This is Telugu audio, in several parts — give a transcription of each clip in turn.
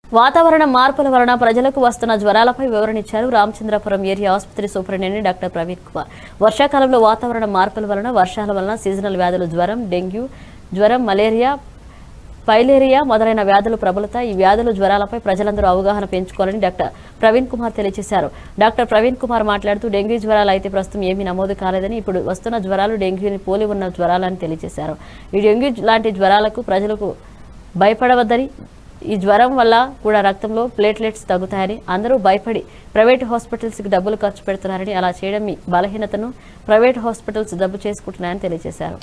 వాతావరణ మార్పుల వలన ప్రజలకు వస్తున్న జ్వరాలపై వివరణ ఇచ్చారు రామచంద్రపురం ఏరియా ఆసుపత్రి సూపరింటెండెంట్ డాక్టర్ ప్రవీణ్ కుమార్ వర్షాకాలంలో వాతావరణ మార్పుల వలన వర్షాల వలన సీజనల్ వ్యాధులు జ్వరం డెంగ్యూ జ్వరం మలేరియా పైలేరియా మొదలైన వ్యాధులు ప్రబలుతాయి ఈ వ్యాధులు జ్వరాలపై ప్రజలందరూ అవగాహన పెంచుకోవాలని డాక్టర్ ప్రవీణ్ కుమార్ తెలియజేశారు డాక్టర్ ప్రవీణ్ కుమార్ మాట్లాడుతూ డెంగ్యూ జ్వరాలు అయితే ప్రస్తుతం ఏమీ నమోదు కాలేదని ఇప్పుడు వస్తున్న జ్వరాలు డెంగ్యూని పోలి ఉన్న జ్వరాలని తెలియజేశారు ఈ డెంగ్యూ లాంటి జ్వరాలకు ప్రజలకు భయపడవద్దని ఈ జ్వరం వల్ల కూడా రక్తంలో ప్లేట్లెట్స్ తగ్గుతాయని అందరూ భయపడి ప్రైవేట్ హాస్పిటల్స్కి డబ్బులు ఖర్చు పెడుతున్నారని అలా చేయడం మీ బలహీనతను ప్రైవేట్ హాస్పిటల్స్ డబ్బు చేసుకుంటున్నాయని తెలియజేశారు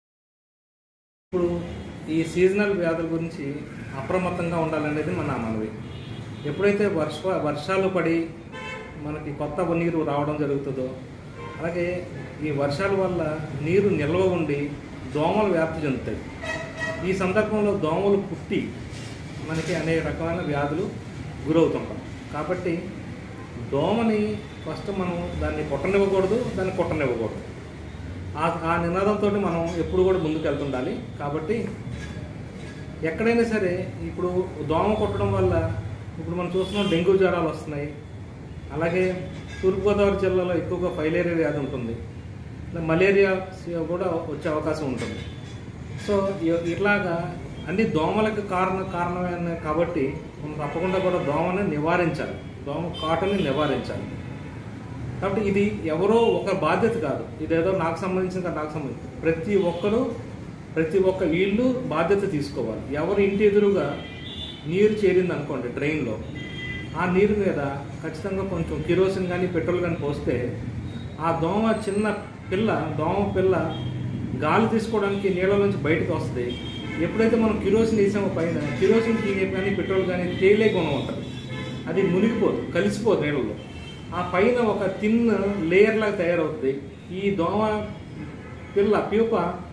ఇప్పుడు ఈ సీజనల్ వ్యాధుల గురించి అప్రమత్తంగా ఉండాలనేది మన మనవి ఎప్పుడైతే వర్ష వర్షాలు పడి మనకి కొత్త నీరు రావడం జరుగుతుందో అలాగే ఈ వర్షాల వల్ల నీరు నిల్వ ఉండి దోమలు వ్యాప్తి చెందుతాయి ఈ సందర్భంలో దోమలు పుట్టి మనకి అనేక రకమైన వ్యాధులు గురవుతుంటాం కాబట్టి దోమని ఫస్ట్ మనం దాన్ని కొట్టనివ్వకూడదు దాన్ని కొట్టనివ్వకూడదు ఆ ఆ నినాదంతో మనం ఎప్పుడు కూడా ముందుకు వెళ్తుండాలి కాబట్టి ఎక్కడైనా సరే ఇప్పుడు దోమ కొట్టడం వల్ల ఇప్పుడు మనం చూస్తున్నాం డెంగ్యూ జ్వరాలు వస్తున్నాయి అలాగే తూర్పుగోదావరి జిల్లాలో ఎక్కువగా ఫైలేరియా వ్యాధి ఉంటుంది ఇలా మలేరియా కూడా వచ్చే అవకాశం ఉంటుంది సో ఇ- ఇట్లాగా అన్ని దోమలకు కారణ కారణమైన కాబట్టి మనం తప్పకుండా కూడా దోమని నివారించాలి దోమ కాటుని నివారించాలి కాబట్టి ఇది ఎవరో ఒక బాధ్యత కాదు ఇదేదో నాకు సంబంధించిన కాదు, నాకు సంబంధించి ప్రతి ఒక్కరు ప్రతి ఒక్క ఇల్లు బాధ్యత తీసుకోవాలి ఎవరి ఇంటి ఎదురుగా నీరు చేరింది అనుకోండి డ్రైన్లో ఆ నీరు మీద ఖచ్చితంగా కొంచెం కిరోసిన్ కానీ పెట్రోల్ కానీ పోస్తే ఆ దోమ చిన్న పిల్ల దోమ పిల్ల గాలి తీసుకోవడానికి నీళ్ళ నుంచి బయటకు వస్తుంది ఎప్పుడైతే మనం కిరోసిన్ వేసామో పైన కిరోసిన్ కానీ పెట్రోల్ కానీ తేలే గుణం ఉంటుంది అది మునిగిపోదు కలిసిపోదు నీళ్ళలో ఆ పైన ఒక తిన్ లేయర్ లాగా తయారవుతుంది ఈ దోమ పిల్ల ప్యూప